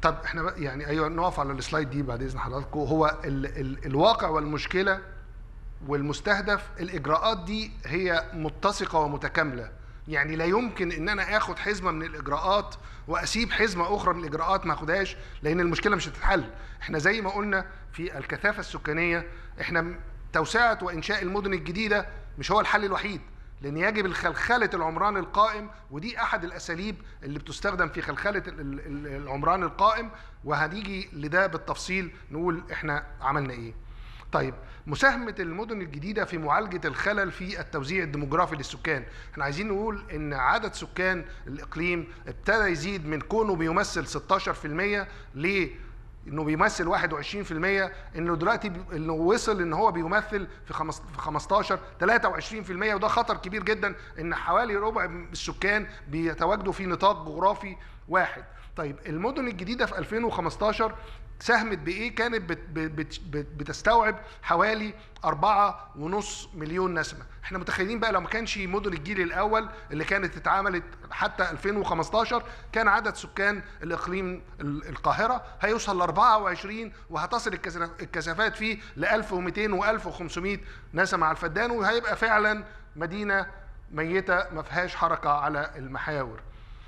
طب احنا بقى يعني ايوه نقف على السلايد دي بعد اذن حضراتكم هو ال ال الواقع والمشكله والمستهدف الاجراءات دي هي متسقه ومتكامله يعني لا يمكن ان انا اخد حزمه من الاجراءات واسيب حزمه اخرى من الاجراءات ما اخدهاش لان المشكله مش هتتحل احنا زي ما قلنا في الكثافه السكانيه احنا توسعه وانشاء المدن الجديده مش هو الحل الوحيد لان يجب الخلخله العمران القائم ودي احد الاساليب اللي بتستخدم في خلخله العمران القائم وهنيجي لده بالتفصيل نقول احنا عملنا ايه طيب مساهمة المدن الجديدة في معالجة الخلل في التوزيع الديموغرافي للسكان احنا عايزين نقول ان عدد سكان الاقليم ابتدى يزيد من كونه بيمثل 16% ل انه بيمثل 21% انه دلوقتي انه وصل ان هو بيمثل في 15 23% وده خطر كبير جدا ان حوالي ربع السكان بيتواجدوا في نطاق جغرافي واحد طيب المدن الجديده في 2015 ساهمت بايه كانت بت بت بت بتستوعب حوالي أربعة ونص مليون نسمة احنا متخيلين بقى لو ما كانش مدن الجيل الاول اللي كانت اتعملت حتى 2015 كان عدد سكان الاقليم القاهرة هيوصل ل 24 وهتصل الكثافات فيه ل 1200 و 1500 نسمة على الفدان وهيبقى فعلا مدينة ميتة ما فيهاش حركة على المحاور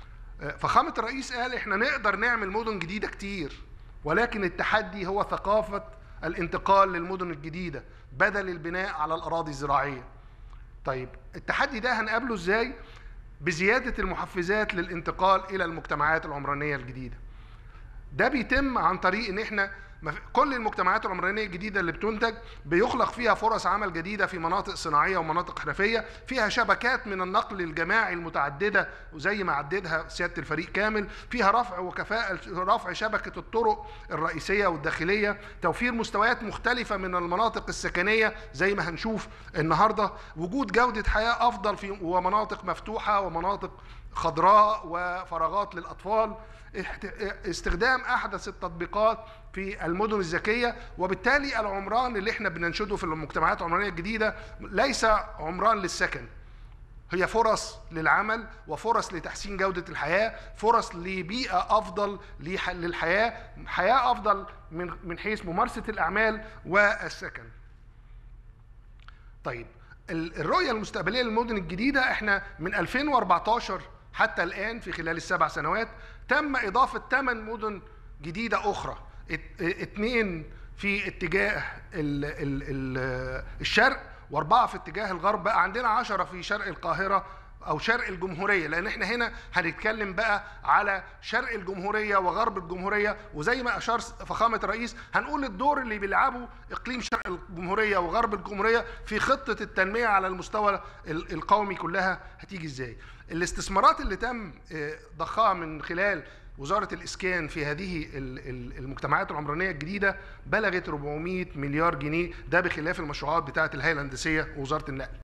فخامة الرئيس قال احنا نقدر نعمل مدن جديدة كتير ولكن التحدي هو ثقافة الانتقال للمدن الجديدة بدل البناء على الأراضي الزراعية طيب التحدي ده هنقابله ازاي؟ بزيادة المحفزات للانتقال إلى المجتمعات العمرانية الجديدة ده بيتم عن طريق ان احنا كل المجتمعات العمرانيه الجديده اللي بتنتج بيخلق فيها فرص عمل جديده في مناطق صناعيه ومناطق حرفيه فيها شبكات من النقل الجماعي المتعدده وزي ما عددها سياده الفريق كامل فيها رفع وكفاءه رفع شبكه الطرق الرئيسيه والداخليه توفير مستويات مختلفه من المناطق السكنيه زي ما هنشوف النهارده وجود جوده حياه افضل في ومناطق مفتوحه ومناطق خضراء وفراغات للاطفال استخدام احدث التطبيقات في المدن الذكيه وبالتالي العمران اللي احنا بننشده في المجتمعات العمرانيه الجديده ليس عمران للسكن هي فرص للعمل وفرص لتحسين جودة الحياة فرص لبيئة أفضل للحياة حياة أفضل من من حيث ممارسة الأعمال والسكن طيب الرؤية المستقبلية للمدن الجديدة احنا من 2014 حتى الآن في خلال السبع سنوات تم إضافة ثمان مدن جديدة أخرى اثنين في اتجاه ال ال ال الشرق واربعه في اتجاه الغرب بقى عندنا عشرة في شرق القاهره او شرق الجمهوريه لان احنا هنا هنتكلم بقى على شرق الجمهوريه وغرب الجمهوريه وزي ما اشار فخامه الرئيس هنقول الدور اللي بيلعبه اقليم شرق الجمهوريه وغرب الجمهوريه في خطه التنميه على المستوى القومي كلها هتيجي ازاي الاستثمارات اللي تم ضخها من خلال وزارة الإسكان في هذه المجتمعات العمرانية الجديدة بلغت 400 مليار جنيه ده بخلاف المشروعات بتاعة الهيئة الهندسية ووزارة النقل